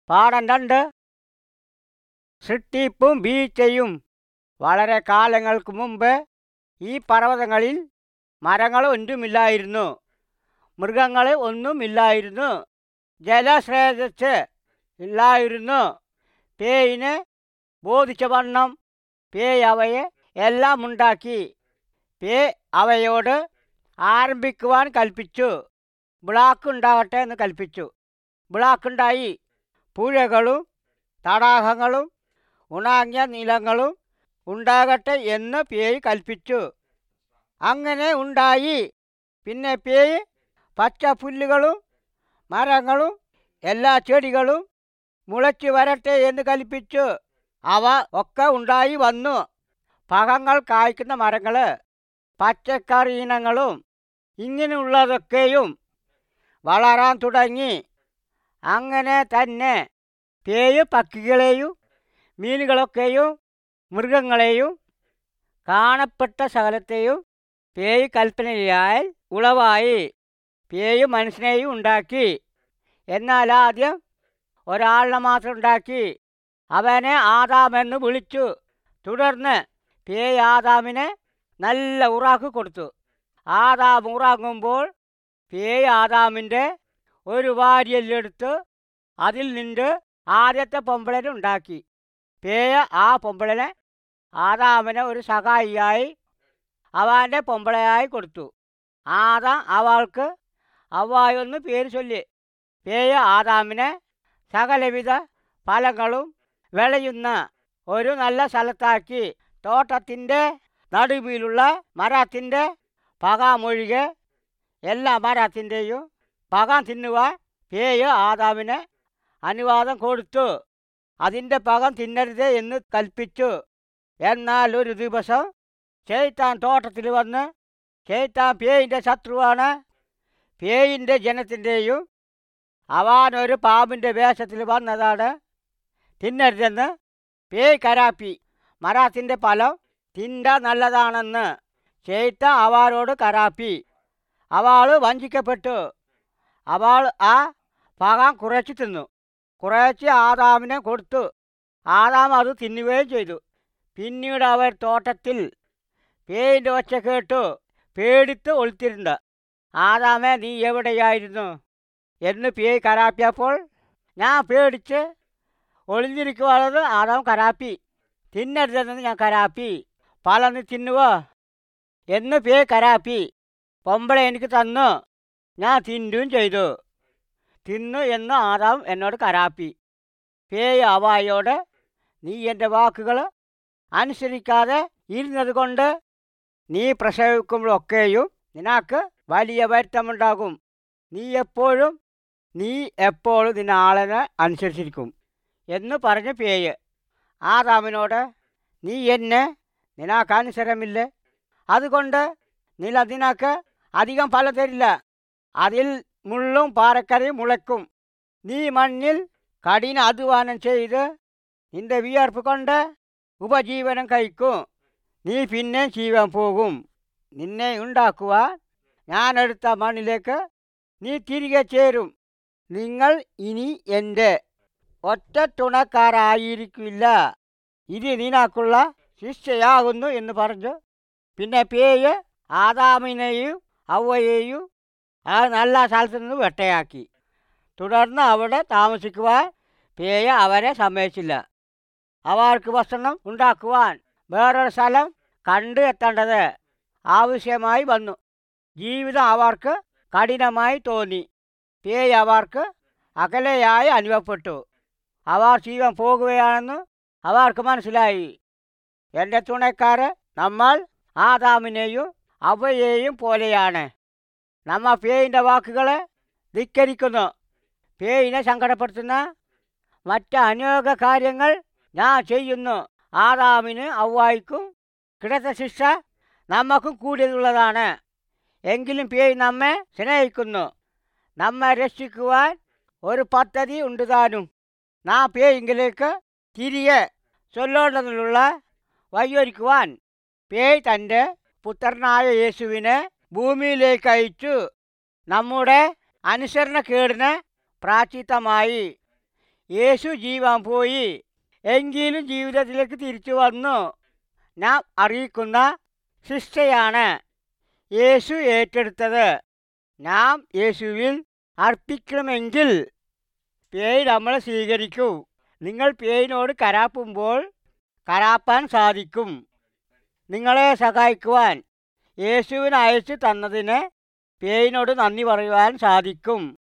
പാഠം രണ്ട് സൃഷ്ടിപ്പും വീഴ്ചയും വളരെ കാലങ്ങൾക്ക് മുമ്പ് ഈ പർവ്വതങ്ങളിൽ മരങ്ങൾ ഒന്നുമില്ലായിരുന്നു മൃഗങ്ങൾ ഒന്നുമില്ലായിരുന്നു ജലസ്രോതസ് ഇല്ലായിരുന്നു പേയിന് ബോധിച്ച വണ്ണം പേയ് അവയെ എല്ലാം ഉണ്ടാക്കി പേ അവയോട് ആരംഭിക്കുവാൻ കൽപ്പിച്ചു ബ്ലാക്ക് ഉണ്ടാകട്ടെ എന്ന് കൽപ്പിച്ചു ബ്ലാക്കുണ്ടായി പുഴകളും തടാകങ്ങളും ഉണങ്ങിയ നിലങ്ങളും ഉണ്ടാകട്ടെ എന്ന് പേയ് കൽപ്പിച്ചു അങ്ങനെ ഉണ്ടായി പിന്നെ പേയ് പച്ച പുല്ലുകളും മരങ്ങളും എല്ലാ ചെടികളും മുളച്ചു വരട്ടെ എന്ന് കൽപ്പിച്ചു അവ ഒക്കെ ഉണ്ടായി വന്നു പഴങ്ങൾ കായ്ക്കുന്ന മരങ്ങൾ പച്ചക്കറി ഇനങ്ങളും ഇങ്ങനെയുള്ളതൊക്കെയും വളരാൻ തുടങ്ങി അങ്ങനെ തന്നെ പേയ് പക്ഷികളെയും മീനുകളൊക്കെയും മൃഗങ്ങളെയും കാണപ്പെട്ട സകലത്തെയും പേയ് കൽപ്പനയാൽ ഉളവായി പേയ് മനുഷ്യനെയും ഉണ്ടാക്കി എന്നാൽ ആദ്യം ഒരാളിനെ മാത്രം ഉണ്ടാക്കി അവനെ ആദാമെന്ന് വിളിച്ചു തുടർന്ന് പേയ് ആദാമിനെ നല്ല ഉറാക്ക് കൊടുത്തു ആദാം ഉറങ്ങുമ്പോൾ പേയ് ആദാമിൻ്റെ ഒരു വാരിയെല്ലെടുത്ത് അതിൽ നിന്ന് ആദ്യത്തെ പൊമ്പളനെ ഉണ്ടാക്കി പേയ ആ പൊമ്പളനെ ആദാമിനെ ഒരു സഹായിയായി അവൻ്റെ പൊമ്പളയായി കൊടുത്തു ആദാം അവൾക്ക് അവ്വായൊന്ന് പേര് ചൊല്ലി പേയ ആദാമിനെ സകലവിധ ഫലങ്ങളും വിളയുന്ന ഒരു നല്ല സ്ഥലത്താക്കി തോട്ടത്തിൻ്റെ നടുവിലുള്ള മരത്തിൻ്റെ പകാമൊഴികെ എല്ലാ മരത്തിൻ്റെയും പകം തിന്നുവാൻ പേയ് ആദാമിന് അനുവാദം കൊടുത്തു അതിൻ്റെ പകം തിന്നരുത് എന്ന് കൽപ്പിച്ചു എന്നാൽ ഒരു ദിവസം ചേത്താൻ തോട്ടത്തിൽ വന്ന് ചേത്താൻ പേയിൻ്റെ ശത്രുവാണ് പേയിൻ്റെ ജനത്തിൻ്റെയും അവനൊരു പാമ്പിൻ്റെ വേഷത്തിൽ വന്നതാണ് തിന്നരുതെന്ന് പേയ് കരാപ്പി മരത്തിൻ്റെ ഫലം തിണ്ട നല്ലതാണെന്ന് ചേത്ത അവരോട് കരാപ്പി അവൾ വഞ്ചിക്കപ്പെട്ടു അവൾ ആ പകം കുറച്ച് തിന്നു കുറച്ച് ആദാമിനെ കൊടുത്തു ആദാം അത് തിന്നുകയും ചെയ്തു പിന്നീട് അവർ തോട്ടത്തിൽ പേയിൻ്റെ ഒച്ച കേട്ടു പേടിത്ത് ഒളിത്തിരുന്ന ആദാമേ നീ എവിടെയായിരുന്നു എന്ന് പേയ് കരാപ്പിയപ്പോൾ ഞാൻ പേടിച്ച് ഒളിഞ്ഞിരിക്കുവാണത് ആദാം കരാപ്പി തിന്നരുതെന്ന് ഞാൻ കരാപ്പി പല നീ തിന്നുവോ എന്ന് പേയ് കരാപ്പി പൊമ്പള എനിക്ക് തന്നു ഞാൻ തിന്നുകയും ചെയ്തു തിന്നു എന്ന് ആദാം എന്നോട് കരാപ്പി പേയ് അവായോട് നീ എൻ്റെ വാക്കുകൾ അനുസരിക്കാതെ ഇരുന്നത് കൊണ്ട് നീ പ്രസവിക്കുമ്പോഴൊക്കെയും നിനക്ക് വലിയ വരുത്തമുണ്ടാകും നീ എപ്പോഴും നീ എപ്പോഴും നിന്നെ ആളിനെ അനുസരിച്ചിരിക്കും എന്ന് പറഞ്ഞ പേയ് ആദാമിനോട് നീ എന്നെ നിനക്ക് അനുസരമില്ലേ അതുകൊണ്ട് നില നിനക്ക് അധികം ഫലം തരില്ല അതിൽ മുള്ളും പാറക്കരയും മുളയ്ക്കും നീ മണ്ണിൽ കഠിന അധ്വാനം ചെയ്ത് നിന്റെ വിയർപ്പ് കൊണ്ട് ഉപജീവനം കഴിക്കും നീ പിന്നെ ജീവൻ പോകും നിന്നെ ഉണ്ടാക്കുവാൻ ഞാനെടുത്ത മണ്ണിലേക്ക് നീ തിരികെ ചേരും നിങ്ങൾ ഇനി എൻ്റെ ഒറ്റ തുണക്കാരായിരിക്കില്ല ഇത് നിനക്കുള്ള ശിക്ഷയാകുന്നു എന്ന് പറഞ്ഞു പിന്നെ പേയ് ആദാമിനെയും അവയെയും ആ നല്ല സ്ഥലത്തു നിന്ന് വെട്ടയാക്കി തുടർന്ന് അവിടെ താമസിക്കുവാൻ പേയ അവരെ സമ്മതിച്ചില്ല അവർക്ക് ഭക്ഷണം ഉണ്ടാക്കുവാൻ വേറൊരു സ്ഥലം കണ്ടു എത്തേണ്ടത് ആവശ്യമായി വന്നു ജീവിതം അവർക്ക് കഠിനമായി തോന്നി പേയ് അവർക്ക് അകലെയായി അനുഭവപ്പെട്ടു അവർ ജീവൻ പോകുകയാണെന്ന് അവർക്ക് മനസ്സിലായി എൻ്റെ തുണക്കാര് നമ്മൾ ആദാമിനെയും അവയെയും പോലെയാണ് നമ്മ പേയിൻ്റെ വാക്കുകളെ ധിക്കരിക്കുന്നു പേയിനെ സങ്കടപ്പെടുത്തുന്ന മറ്റ് അനേക കാര്യങ്ങൾ ഞാൻ ചെയ്യുന്നു ആദാമിന് ഔവായിക്കും കിടത്ത ശിക്ഷ നമുക്കും കൂടിയതുള്ളതാണ് എങ്കിലും പേയ് നമ്മെ സ്നേഹിക്കുന്നു നമ്മെ രക്ഷിക്കുവാൻ ഒരു പദ്ധതി ഉണ്ട് താനും നാം പേയിങ്കിലേക്ക് തിരികെ ചൊല്ലേണ്ടതിലുള്ള വഴിയൊരുക്കുവാൻ പേയ് തൻ്റെ പുത്രനായ യേശുവിനെ ഭൂമിയിലേക്ക് അയച്ചു നമ്മുടെ അനുസരണക്കേടിന് പ്രാചിത്തമായി യേശു ജീവാൻ പോയി എങ്കിലും ജീവിതത്തിലേക്ക് തിരിച്ചു വന്നു നാം അറിയിക്കുന്ന ശിക്ഷയാണ് യേശു ഏറ്റെടുത്തത് നാം യേശുവിൽ അർപ്പിക്കണമെങ്കിൽ പേയ് നമ്മളെ സ്വീകരിക്കൂ നിങ്ങൾ പേയിനോട് കരാപ്പുമ്പോൾ കരാപ്പാൻ സാധിക്കും നിങ്ങളെ സഹായിക്കുവാൻ യേശുവിന് അയച്ചു തന്നതിന് പേയിനോട് നന്ദി പറയുവാൻ സാധിക്കും